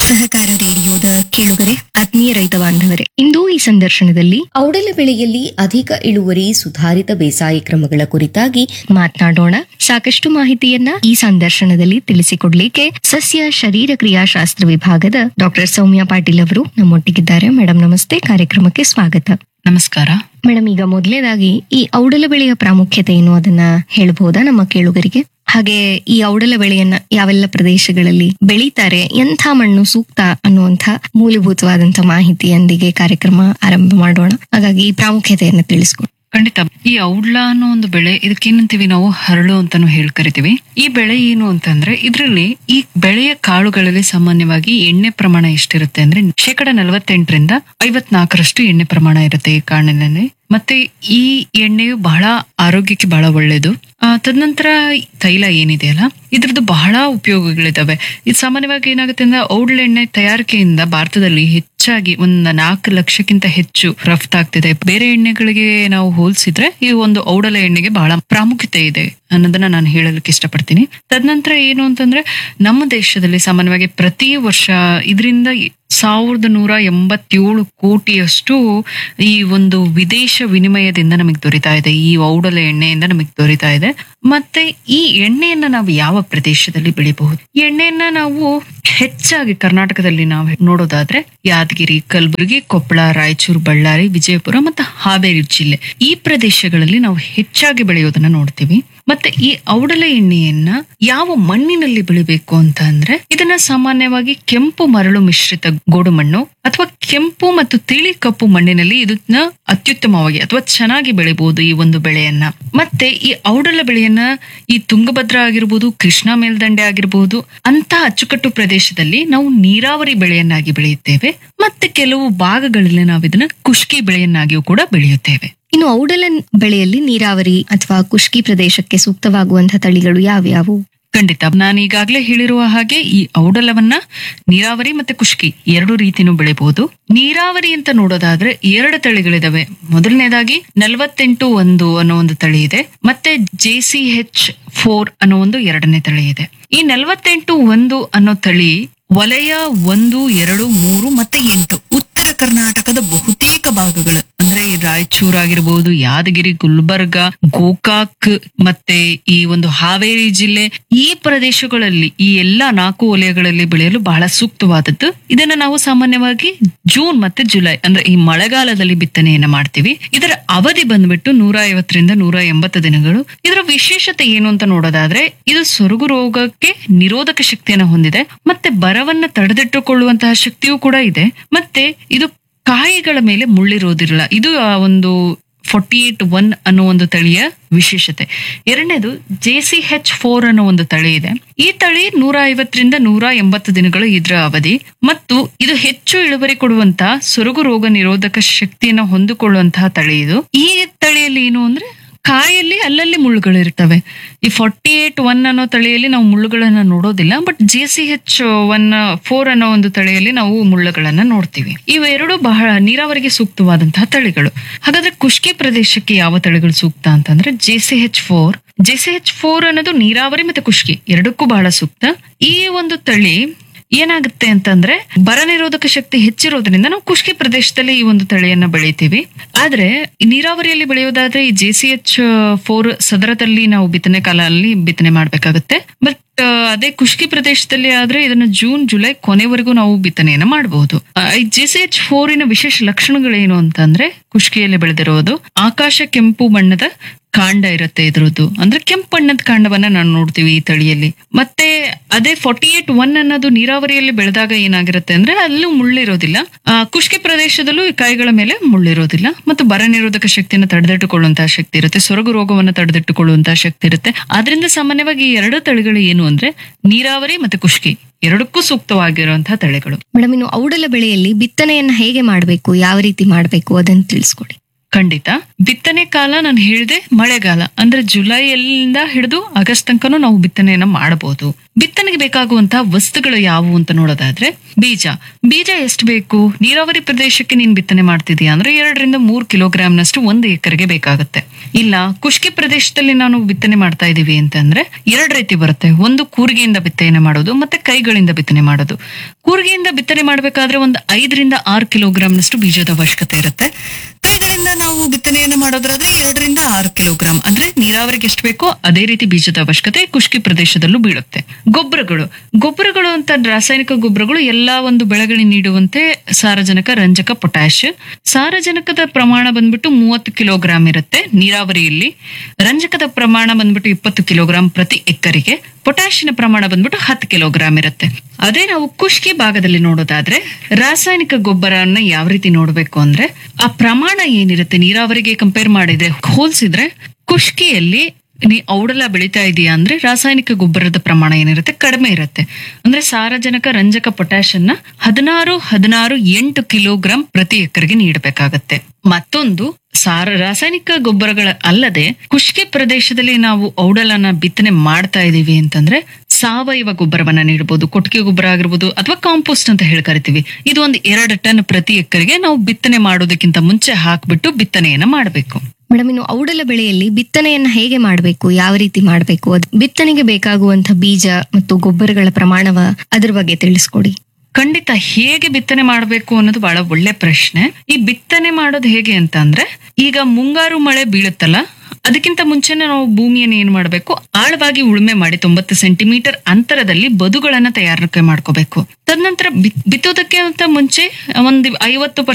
ಸಹಕಾರ ರೇಡಿಯೋದ ಕೇಳುಗರೆ ಆತ್ಮೀಯ ರೈತ ಬಾಂಧವರೇ ಇಂದು ಈ ಸಂದರ್ಶನದಲ್ಲಿ ಔಡಲ ಬೆಳೆಯಲ್ಲಿ ಅಧಿಕ ಇಳುವರಿ ಸುಧಾರಿತ ಬೇಸಾಯ ಕ್ರಮಗಳ ಕುರಿತಾಗಿ ಮಾತನಾಡೋಣ ಸಾಕಷ್ಟು ಮಾಹಿತಿಯನ್ನ ಈ ಸಂದರ್ಶನದಲ್ಲಿ ತಿಳಿಸಿಕೊಡ್ಲಿಕ್ಕೆ ಸಸ್ಯ ಶರೀರ ಕ್ರಿಯಾಶಾಸ್ತ್ರ ವಿಭಾಗದ ಡಾಕ್ಟರ್ ಸೌಮ್ಯ ಪಾಟೀಲ್ ಅವರು ನಮ್ಮೊಟ್ಟಿಗಿದ್ದಾರೆ ಮೇಡಮ್ ನಮಸ್ತೆ ಕಾರ್ಯಕ್ರಮಕ್ಕೆ ಸ್ವಾಗತ ನಮಸ್ಕಾರ ಮೇಡಮ್ ಈಗ ಮೊದಲನೇದಾಗಿ ಈ ಔಡಲ ಬೆಳೆಯ ಪ್ರಾಮುಖ್ಯತೆ ಏನು ಅದನ್ನ ಹೇಳ್ಬಹುದಾ ನಮ್ಮ ಕೇಳುಗರಿಗೆ ಹಾಗೆ ಈ ಔಡಲ ಬೆಳೆಯನ್ನ ಯಾವೆಲ್ಲ ಪ್ರದೇಶಗಳಲ್ಲಿ ಬೆಳೀತಾರೆ ಎಂಥ ಮಣ್ಣು ಸೂಕ್ತ ಅನ್ನುವಂಥ ಮೂಲಭೂತವಾದಂತ ಮಾಹಿತಿಯೊಂದಿಗೆ ಕಾರ್ಯಕ್ರಮ ಆರಂಭ ಮಾಡೋಣ ಹಾಗಾಗಿ ಈ ಪ್ರಾಮುಖ್ಯತೆಯನ್ನು ತಿಳಿಸ್ಕೊಡಿ ಖಂಡಿತ ಈ ಔಡ್ಲ ಅನ್ನೋ ಒಂದು ಬೆಳೆ ಇದಕ್ಕೇನಂತೀವಿ ನಾವು ಹರಳು ಅಂತಾನು ಹೇಳಿ ಕರಿತೀವಿ ಈ ಬೆಳೆ ಏನು ಅಂತಂದ್ರೆ ಇದರಲ್ಲಿ ಈ ಬೆಳೆಯ ಕಾಳುಗಳಲ್ಲಿ ಸಾಮಾನ್ಯವಾಗಿ ಎಣ್ಣೆ ಪ್ರಮಾಣ ಎಷ್ಟಿರುತ್ತೆ ಅಂದ್ರೆ ಶೇಕಡ ನಲವತ್ತೆಂಟರಿಂದ ಐವತ್ನಾಲ್ಕರಷ್ಟು ಎಣ್ಣೆ ಪ್ರಮಾಣ ಇರುತ್ತೆ ಈ ಕಾಳಿನಲ್ಲಿ ಮತ್ತೆ ಈ ಎಣ್ಣೆಯು ಬಹಳ ಆರೋಗ್ಯಕ್ಕೆ ಬಹಳ ಒಳ್ಳೆಯದು ಆ, ತದನಂತರ ತೈಲ ಏನಿದೆಯಲ್ಲ ಇದ್ರದ್ದು ಬಹಳ ಉಪಯೋಗಗಳಿದಾವೆ ಇದು ಸಾಮಾನ್ಯವಾಗಿ ಏನಾಗುತ್ತೆ ಅಂದ್ರೆ ಔಡ್ಲ ಎಣ್ಣೆ ತಯಾರಿಕೆಯಿಂದ ಭಾರತದಲ್ಲಿ ಹೆಚ್ಚಾಗಿ ಒಂದ್ ನಾಲ್ಕು ಲಕ್ಷಕ್ಕಿಂತ ಹೆಚ್ಚು ರಫ್ತಾಗ್ತಿದೆ ಬೇರೆ ಎಣ್ಣೆಗಳಿಗೆ ನಾವು ಹೋಲಿಸಿದ್ರೆ ಈ ಒಂದು ಔಡಲ ಎಣ್ಣೆಗೆ ಬಹಳ ಪ್ರಾಮುಖ್ಯತೆ ಇದೆ ಅನ್ನೋದನ್ನ ನಾನು ಹೇಳಲಿಕ್ಕೆ ಇಷ್ಟಪಡ್ತೀನಿ ತದನಂತರ ಏನು ಅಂತಂದ್ರೆ ನಮ್ಮ ದೇಶದಲ್ಲಿ ಸಾಮಾನ್ಯವಾಗಿ ಪ್ರತಿ ವರ್ಷ ಇದರಿಂದ ಸಾವಿರದ ನೂರ ಎಂಬತ್ತೇಳು ಕೋಟಿಯಷ್ಟು ಈ ಒಂದು ವಿದೇಶ ವಿನಿಮಯದಿಂದ ನಮಗೆ ದೊರೀತಾ ಇದೆ ಈ ಔಡಲ ಎಣ್ಣೆಯಿಂದ ನಮಗೆ ದೊರೀತಾ ಇದೆ ಮತ್ತೆ ಈ ಎಣ್ಣೆಯನ್ನ ನಾವು ಯಾವ ಪ್ರದೇಶದಲ್ಲಿ ಬೆಳಿಬಹುದು ಈ ಎಣ್ಣೆಯನ್ನ ನಾವು ಹೆಚ್ಚಾಗಿ ಕರ್ನಾಟಕದಲ್ಲಿ ನಾವು ನೋಡೋದಾದ್ರೆ ಯಾದಗಿರಿ ಕಲಬುರಗಿ ಕೊಪ್ಪಳ ರಾಯಚೂರು ಬಳ್ಳಾರಿ ವಿಜಯಪುರ ಮತ್ತು ಹಾವೇರಿ ಜಿಲ್ಲೆ ಈ ಪ್ರದೇಶಗಳಲ್ಲಿ ನಾವು ಹೆಚ್ಚಾಗಿ ಬೆಳೆಯೋದನ್ನ ನೋಡ್ತೀವಿ ಮತ್ತೆ ಈ ಔಡಲ ಎಣ್ಣೆಯನ್ನ ಯಾವ ಮಣ್ಣಿನಲ್ಲಿ ಬೆಳಿಬೇಕು ಅಂತ ಅಂದ್ರೆ ಇದನ್ನ ಸಾಮಾನ್ಯವಾಗಿ ಕೆಂಪು ಮರಳು ಮಿಶ್ರಿತ ಗೋಡು ಮಣ್ಣು ಅಥವಾ ಕೆಂಪು ಮತ್ತು ತಿಳಿ ಕಪ್ಪು ಮಣ್ಣಿನಲ್ಲಿ ಇದನ್ನ ಅತ್ಯುತ್ತಮವಾಗಿ ಅಥವಾ ಚೆನ್ನಾಗಿ ಬೆಳಿಬಹುದು ಈ ಒಂದು ಬೆಳೆಯನ್ನ ಮತ್ತೆ ಈ ಔಡಲ ಬೆಳೆಯನ್ನ ಈ ತುಂಗಭದ್ರಾ ಆಗಿರ್ಬೋದು ಕೃಷ್ಣಾ ಮೇಲ್ದಂಡೆ ಆಗಿರ್ಬೋದು ಅಂತ ಅಚ್ಚುಕಟ್ಟು ಪ್ರದೇಶದಲ್ಲಿ ನಾವು ನೀರಾವರಿ ಬೆಳೆಯನ್ನಾಗಿ ಬೆಳೆಯುತ್ತೇವೆ ಮತ್ತೆ ಕೆಲವು ಭಾಗಗಳಲ್ಲಿ ನಾವು ಇದನ್ನ ಕುಷ್ಕಿ ಬೆಳೆಯನ್ನಾಗಿಯೂ ಕೂಡ ಬೆಳೆಯುತ್ತೇವೆ ಇನ್ನು ಔಡಲ ಬೆಳೆಯಲ್ಲಿ ನೀರಾವರಿ ಅಥವಾ ಕುಷ್ಕಿ ಪ್ರದೇಶಕ್ಕೆ ಸೂಕ್ತವಾಗುವಂತಹ ತಳಿಗಳು ಯಾವ್ಯಾವು ಖಂಡಿತ ನಾನು ಈಗಾಗಲೇ ಹೇಳಿರುವ ಹಾಗೆ ಈ ಔಡಲವನ್ನ ನೀರಾವರಿ ಮತ್ತೆ ಕುಷ್ಕಿ ಎರಡು ರೀತಿನೂ ಬೆಳಿಬಹುದು ನೀರಾವರಿ ಅಂತ ನೋಡೋದಾದ್ರೆ ಎರಡು ತಳಿಗಳಿದಾವೆ ಮೊದಲನೇದಾಗಿ ನಲವತ್ತೆಂಟು ಒಂದು ಅನ್ನೋ ಒಂದು ತಳಿ ಇದೆ ಮತ್ತೆ ಜೆ ಸಿ ಹೆಚ್ ಫೋರ್ ಅನ್ನೋ ಒಂದು ಎರಡನೇ ತಳಿ ಇದೆ ಈ ನಲವತ್ತೆಂಟು ಒಂದು ಅನ್ನೋ ತಳಿ ವಲಯ ಒಂದು ಎರಡು ಮೂರು ಮತ್ತೆ ಎಂಟು ಉತ್ತರ ಕರ್ನಾಟಕದ ಬಹುತೇಕ ಭಾಗಗಳು ಅಂದ್ರೆ ಈ ರಾಯಚೂರು ಆಗಿರ್ಬೋದು ಯಾದಗಿರಿ ಗುಲ್ಬರ್ಗ ಗೋಕಾಕ್ ಮತ್ತೆ ಈ ಒಂದು ಹಾವೇರಿ ಜಿಲ್ಲೆ ಈ ಪ್ರದೇಶಗಳಲ್ಲಿ ಈ ಎಲ್ಲಾ ನಾಲ್ಕು ವಲಯಗಳಲ್ಲಿ ಬೆಳೆಯಲು ಬಹಳ ಸೂಕ್ತವಾದದ್ದು ಇದನ್ನ ನಾವು ಸಾಮಾನ್ಯವಾಗಿ ಜೂನ್ ಮತ್ತೆ ಜುಲೈ ಅಂದ್ರೆ ಈ ಮಳೆಗಾಲದಲ್ಲಿ ಬಿತ್ತನೆಯನ್ನ ಮಾಡ್ತೀವಿ ಇದರ ಅವಧಿ ಬಂದ್ಬಿಟ್ಟು ನೂರ ಐವತ್ತರಿಂದ ನೂರ ಎಂಬತ್ತು ದಿನಗಳು ಇದರ ವಿಶೇಷತೆ ಏನು ಅಂತ ನೋಡೋದಾದ್ರೆ ಇದು ಸೊರಗು ರೋಗಕ್ಕೆ ನಿರೋಧಕ ಶಕ್ತಿಯನ್ನು ಹೊಂದಿದೆ ಮತ್ತೆ ಬರವನ್ನ ತಡೆದಿಟ್ಟುಕೊಳ್ಳುವಂತಹ ಶಕ್ತಿಯೂ ಕೂಡ ಇದೆ ಮತ್ತೆ ಇದು ಕಾಯಿಗಳ ಮೇಲೆ ಮುಳ್ಳಿರೋದಿಲ್ಲ ಇದು ಆ ಒಂದು ಫಾರ್ಟಿ ಏಟ್ ಒನ್ ಅನ್ನೋ ಒಂದು ತಳಿಯ ವಿಶೇಷತೆ ಎರಡನೇದು ಜೆ ಸಿ ಹೆಚ್ ಫೋರ್ ಅನ್ನೋ ಒಂದು ತಳಿ ಇದೆ ಈ ತಳಿ ನೂರ ಐವತ್ತರಿಂದ ನೂರ ಎಂಬತ್ತು ದಿನಗಳು ಇದರ ಅವಧಿ ಮತ್ತು ಇದು ಹೆಚ್ಚು ಇಳುವರಿ ಕೊಡುವಂತಹ ಸೊರಗು ರೋಗ ನಿರೋಧಕ ಶಕ್ತಿಯನ್ನು ಹೊಂದಿಕೊಳ್ಳುವಂತಹ ತಳಿ ಇದು ಈ ತಳಿಯಲ್ಲಿ ಏನು ಅಂದ್ರೆ ಕಾಯಲ್ಲಿ ಅಲ್ಲಲ್ಲಿ ಮುಳ್ಳುಗಳು ಇರ್ತವೆ ಈ ಫಾರ್ಟಿ ಏಟ್ ಒನ್ ಅನ್ನೋ ತಳಿಯಲ್ಲಿ ನಾವು ಮುಳ್ಳುಗಳನ್ನ ನೋಡೋದಿಲ್ಲ but J C H one four ಅನ್ನೋ ಒಂದು ತಳಿಯಲ್ಲಿ ನಾವು ಮುಳ್ಳುಗಳನ್ನ ನೋಡ್ತೀವಿ ಇವೆರಡು ಬಹಳ ನೀರಾವರಿಗೆ ಸೂಕ್ತವಾದಂತಹ ತಳಿಗಳು ಹಾಗಾದ್ರೆ ಕುಷ್ಕಿ ಪ್ರದೇಶಕ್ಕೆ ಯಾವ ತಳಿಗಳು ಸೂಕ್ತ ಅಂತಂದ್ರೆ J C H four J C H four ಅನ್ನೋದು ನೀರಾವರಿ ಮತ್ತೆ ಕುಷ್ಕಿ ಎರಡಕ್ಕೂ ಬಹಳ ಸೂಕ್ತ ಈ ಒಂದು ತಳಿ ಏನಾಗುತ್ತೆ ಅಂತಂದ್ರೆ ಬರ ನಿರೋಧಕ ಶಕ್ತಿ ಹೆಚ್ಚಿರೋದ್ರಿಂದ ನಾವು ಕುಷ್ಕಿ ಪ್ರದೇಶದಲ್ಲಿ ಈ ಒಂದು ತಳಿಯನ್ನ ಬೆಳಿತೀವಿ ಆದ್ರೆ ಈ ನೀರಾವರಿಯಲ್ಲಿ ಬೆಳೆಯೋದಾದ್ರೆ ಈ ಜೆ ಸಿ ಎಚ್ ಫೋರ್ ಸದರದಲ್ಲಿ ನಾವು ಬಿತ್ತನೆ ಕಾಲದಲ್ಲಿ ಬಿತ್ತನೆ ಮಾಡ್ಬೇಕಾಗುತ್ತೆ ಬಟ್ ಅದೇ ಕುಷ್ಕಿ ಪ್ರದೇಶದಲ್ಲಿ ಆದ್ರೆ ಇದನ್ನ ಜೂನ್ ಜುಲೈ ಕೊನೆವರೆಗೂ ನಾವು ಬಿತ್ತನೆಯನ್ನ ಮಾಡಬಹುದು ಈ ಜೆ ಸಿ ಎಚ್ ಫೋರಿನ ವಿಶೇಷ ಲಕ್ಷಣಗಳೇನು ಅಂತಂದ್ರೆ ಕುಷ್ಕಿಯಲ್ಲಿ ಬೆಳೆದಿರೋದು ಆಕಾಶ ಕೆಂಪು ಬಣ್ಣದ ಕಾಂಡ ಇರುತ್ತೆ ಇದ್ರದ್ದು ಅಂದ್ರೆ ಕೆಂಪು ಬಣ್ಣದ ಕಾಂಡವನ್ನ ನಾವು ನೋಡ್ತೀವಿ ಈ ತಳಿಯಲ್ಲಿ ಮತ್ತೆ ಅದೇ ಫಾರ್ಟಿ ಏಟ್ ಒನ್ ಅನ್ನೋದು ನೀರಾವರಿಯಲ್ಲಿ ಬೆಳೆದಾಗ ಏನಾಗಿರುತ್ತೆ ಅಂದ್ರೆ ಅಲ್ಲೂ ಮುಳ್ಳಿರೋದಿಲ್ಲ ಆ, ಕುಷ್ಕಿ ಪ್ರದೇಶದಲ್ಲೂ ಈ ಕಾಯಿಗಳ ಮೇಲೆ ಮುಳ್ಳಿರೋದಿಲ್ಲ ಮತ್ತು ಬರ ನಿರೋಧಕ ಶಕ್ತಿಯನ್ನು ತಡೆದಿಟ್ಟುಕೊಳ್ಳುವಂತಹ ಶಕ್ತಿ ಇರುತ್ತೆ ಸೊರಗು ರೋಗವನ್ನು ತಡೆದಿಟ್ಟುಕೊಳ್ಳುವಂತಹ ಶಕ್ತಿ ಇರುತ್ತೆ ಆದ್ರಿಂದ ಸಾಮಾನ್ಯವಾಗಿ ಈ ಎರಡು ತಳಿಗಳು ಏನು ಅಂದ್ರೆ ನೀರಾವರಿ ಮತ್ತೆ ಕುಷ್ಕಿ ಎರಡಕ್ಕೂ ಸೂಕ್ತವಾಗಿರುವಂತಹ ತಳಿಗಳು ಮೇಡಮ್ ಇನ್ನು ಔಡಲ ಬೆಳೆಯಲ್ಲಿ ಬಿತ್ತನೆಯನ್ನ ಹೇಗೆ ಮಾಡಬೇಕು ಯಾವ ರೀತಿ ಮಾಡಬೇಕು ಅದನ್ನು ತಿಳಿಸ್ಕೊಡಿ ಖಂಡಿತ ಬಿತ್ತನೆ ಕಾಲ ನಾನು ಹೇಳಿದೆ ಮಳೆಗಾಲ ಅಂದ್ರೆ ಜುಲೈಯಿಂದ ಹಿಡಿದು ಆಗಸ್ಟ್ ತನಕನೂ ನಾವು ಬಿತ್ತನೆಯನ್ನ ಮಾಡಬಹುದು ಬಿತ್ತನೆಗೆ ಬೇಕಾಗುವಂತಹ ವಸ್ತುಗಳು ಯಾವುವು ಅಂತ ನೋಡೋದಾದ್ರೆ ಬೀಜ ಬೀಜ ಎಷ್ಟು ಬೇಕು ನೀರಾವರಿ ಪ್ರದೇಶಕ್ಕೆ ನೀನ್ ಬಿತ್ತನೆ ಮಾಡ್ತಿದೀಯ ಅಂದ್ರೆ ಎರಡರಿಂದ ಮೂರು ಕಿಲೋಗ್ರಾಂನಷ್ಟು ಒಂದು ಎಕರೆಗೆ ಬೇಕಾಗುತ್ತೆ ಇಲ್ಲ ಖುಷ್ಕಿ ಪ್ರದೇಶದಲ್ಲಿ ನಾನು ಬಿತ್ತನೆ ಮಾಡ್ತಾ ಇದೀವಿ ಅಂತಂದ್ರೆ ಎರಡು ರೀತಿ ಬರುತ್ತೆ ಒಂದು ಕೂರ್ಗೆಯಿಂದ ಬಿತ್ತನೆ ಮಾಡೋದು ಮತ್ತೆ ಕೈಗಳಿಂದ ಬಿತ್ತನೆ ಮಾಡೋದು ಕೂರ್ಗೆಯಿಂದ ಬಿತ್ತನೆ ಮಾಡಬೇಕಾದ್ರೆ ಒಂದು ಐದರಿಂದ ಆರು ಕಿಲೋಗ್ರಾಂನಷ್ಟು ಬೀಜದ ಅವಶ್ಯಕತೆ ಇರುತ್ತೆ ಕೈಗಳಿಂದ ನಾವು ಬಿತ್ತನೆಯನ್ನು ಮಾಡೋದ್ರಾದ್ರೆ ಎರಡರಿಂದ ಆರು ಕಿಲೋಗ್ರಾಂ ಅಂದ್ರೆ ನೀರಾವರಿಗೆ ಎಷ್ಟು ಬೇಕೋ ಅದೇ ರೀತಿ ಬೀಜದ ಅವಶ್ಯಕತೆ ಖುಷ್ಕಿ ಪ್ರದೇಶದಲ್ಲೂ ಬೀಳುತ್ತೆ ಗೊಬ್ಬರಗಳು ಗೊಬ್ಬರಗಳು ಅಂತ ರಾಸಾಯನಿಕ ಗೊಬ್ಬರಗಳು ಎಲ್ಲಾ ಒಂದು ಬೆಳೆಗಳಿಗೆ ನೀಡುವಂತೆ ಸಾರಜನಕ ರಂಜಕ ಪೊಟ್ಯಾಶ್ ಸಾರಜನಕದ ಪ್ರಮಾಣ ಬಂದ್ಬಿಟ್ಟು ಮೂವತ್ತು ಕಿಲೋಗ್ರಾಂ ಇರುತ್ತೆ ನೀರಾವರಿಯಲ್ಲಿ ರಂಜಕದ ಪ್ರಮಾಣ ಬಂದ್ಬಿಟ್ಟು ಇಪ್ಪತ್ತು ಕಿಲೋಗ್ರಾಂ ಪ್ರತಿ ಎಕರೆಗೆ ಪೊಟ್ಯಾಶಿನ ಪ್ರಮಾಣ ಬಂದ್ಬಿಟ್ಟು ಹತ್ತು ಕಿಲೋಗ್ರಾಂ ಇರುತ್ತೆ ಅದೇ ನಾವು ಖುಷ್ಕಿ ಭಾಗದಲ್ಲಿ ನೋಡೋದಾದ್ರೆ ರಾಸಾಯನಿಕ ಗೊಬ್ಬರನ್ನ ಯಾವ ರೀತಿ ನೋಡ್ಬೇಕು ಅಂದ್ರೆ ಆ ಪ್ರಮಾಣ ಏನಿರುತ್ತೆ ನೀರಾವರಿಗೆ ಕಂಪೇರ್ ಮಾಡಿದ್ರೆ ಹೋಲಿಸಿದ್ರೆ ಖುಷ್ಕಿಯಲ್ಲಿ ನೀ ಔಡಲ ಬೆಳಿತಾ ಇದೀಯಾ ಅಂದ್ರೆ ರಾಸಾಯನಿಕ ಗೊಬ್ಬರದ ಪ್ರಮಾಣ ಏನಿರುತ್ತೆ ಕಡಿಮೆ ಇರುತ್ತೆ ಅಂದ್ರೆ ಸಾರಜನಕ ರಂಜಕ ಪೊಟ್ಯಾಶ್ ಅನ್ನ ಹದಿನಾರು ಹದಿನಾರು ಎಂಟು ಕಿಲೋಗ್ರಾಂ ಪ್ರತಿ ಎಕರೆಗೆ ನೀಡಬೇಕಾಗತ್ತೆ ಮತ್ತೊಂದು ಸಾರ ರಾಸಾಯನಿಕ ಗೊಬ್ಬರಗಳ ಅಲ್ಲದೆ ಖುಷ್ಕಿ ಪ್ರದೇಶದಲ್ಲಿ ನಾವು ಔಡಲನ್ನ ಬಿತ್ತನೆ ಮಾಡ್ತಾ ಇದೀವಿ ಅಂತಂದ್ರೆ ಸಾವಯವ ಗೊಬ್ಬರವನ್ನ ನೀಡಬಹುದು ಕೊಟ್ಟಿಗೆ ಗೊಬ್ಬರ ಆಗಿರ್ಬೋದು ಅಥವಾ ಕಾಂಪೋಸ್ಟ್ ಅಂತ ಹೇಳಿ ಕರಿತೀವಿ ಇದು ಒಂದು ಎರಡು ಟನ್ ಪ್ರತಿ ಎಕರೆಗೆ ನಾವು ಬಿತ್ತನೆ ಮಾಡೋದಕ್ಕಿಂತ ಮುಂಚೆ ಹಾಕ್ಬಿಟ್ಟು ಬಿತ್ತನೆಯನ್ನ ಮಾಡಬೇಕು ಮೇಡಮ್ ಇನ್ನು ಔಡಲ ಬೆಳೆಯಲ್ಲಿ ಬಿತ್ತನೆಯನ್ನ ಹೇಗೆ ಮಾಡಬೇಕು ಯಾವ ರೀತಿ ಮಾಡಬೇಕು ಅದು ಬಿತ್ತನೆಗೆ ಬೇಕಾಗುವಂತ ಬೀಜ ಮತ್ತು ಗೊಬ್ಬರಗಳ ಪ್ರಮಾಣವ ಅದ್ರ ಬಗ್ಗೆ ತಿಳಿಸ್ಕೊಡಿ ಖಂಡಿತ ಹೇಗೆ ಬಿತ್ತನೆ ಮಾಡಬೇಕು ಅನ್ನೋದು ಬಹಳ ಒಳ್ಳೆ ಪ್ರಶ್ನೆ ಈ ಬಿತ್ತನೆ ಮಾಡೋದು ಹೇಗೆ ಅಂತ ಅಂದ್ರೆ ಈಗ ಮುಂಗಾರು ಮಳೆ ಬೀಳುತ್ತಲ್ಲ ಅದಕ್ಕಿಂತ ಮುಂಚೆನೆ ನಾವು ಭೂಮಿಯನ್ನು ಏನ್ ಮಾಡಬೇಕು ಆಳವಾಗಿ ಉಳುಮೆ ಮಾಡಿ ತೊಂಬತ್ತು ಸೆಂಟಿಮೀಟರ್ ಅಂತರದಲ್ಲಿ ಬದುಗಳನ್ನ ತಯಾರಿಕೆ ಮಾಡ್ಕೋಬೇಕು ತದನಂತರ ಬಿತ್- ಬಿತ್ತೋದಕ್ಕೆ ಅಂತ ಮುಂಚೆ ಒಂದು ಐವತ್ತು